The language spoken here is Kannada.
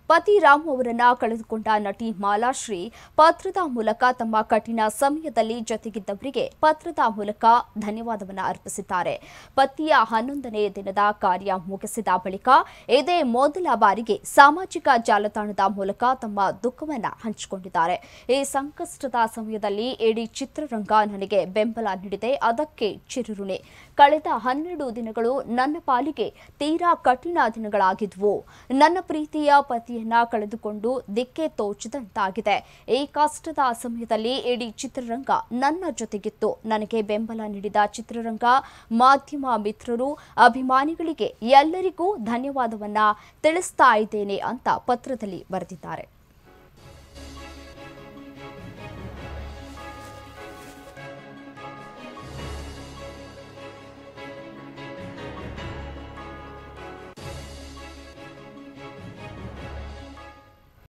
ಪತಿ ರಾಮು ಅವರನ್ನ ಕಳೆದುಕೊಂಡ ನಟಿ ಮಾಲಾಶ್ರೀ ಪತ್ರದ ಮೂಲಕ ತಮ್ಮ ಕಠಿಣ ಸಮಯದಲ್ಲಿ ಜೊತೆಗಿದ್ದವರಿಗೆ ಪತ್ರದ ಮೂಲಕ ಧನ್ಯವಾದವನ್ನ ಅರ್ಪಿಸಿದ್ದಾರೆ ಪತಿಯ ಹನ್ನೊಂದನೇ ದಿನದ ಕಾರ್ಯ ಮುಗಿಸಿದ ಬಳಿಕ ಇದೇ ಮೊದಲ ಬಾರಿಗೆ ಸಾಮಾಜಿಕ ಜಾಲತಾಣದ ಮೂಲಕ ತಮ್ಮ ದುಃಖವನ್ನ ಹಂಚಿಕೊಂಡಿದ್ದಾರೆ ಈ ಸಂಕಷ್ಟದ ಸಮಯದಲ್ಲಿ ಇಡೀ ಚಿತ್ರರಂಗ ನನಗೆ ಬೆಂಬಲ ನೀಡಿದೆ ಅದಕ್ಕೆ ಚಿರುರುಣೆ ಕಳೆದ ಹನ್ನೆರಡು ದಿನಗಳು ನನ್ನ ಪಾಲಿಗೆ ತೀರಾ ಕಠಿಣ ದಿನಗಳಾಗಿದ್ವು ನನ್ನ ಪ್ರೀತಿಯ ಪತಿಯನ್ನ ಕಳೆದುಕೊಂಡು ದಿಕ್ಕೆ ತೋಚದಂತಾಗಿದೆ ಈ ಕಷ್ಟದ ಸಮಯದಲ್ಲಿ ಇಡೀ ಚಿತ್ರರಂಗ ನನ್ನ ಜೊತೆಗಿತ್ತು ನನಗೆ ಬೆಂಬಲ ನೀಡಿದ ಚಿತ್ರರಂಗ ಮಾಧ್ಯಮ ಮಿತ್ರರು ಅಭಿಮಾನಿಗಳಿಗೆ ಎಲ್ಲರಿಗೂ ಧನ್ಯವಾದವನ್ನ ತಿಳಿಸ್ತಾ ಇದ್ದೇನೆ ಅಂತ ಪತ್ರದಲ್ಲಿ ಬರೆದಿದ್ದಾರೆ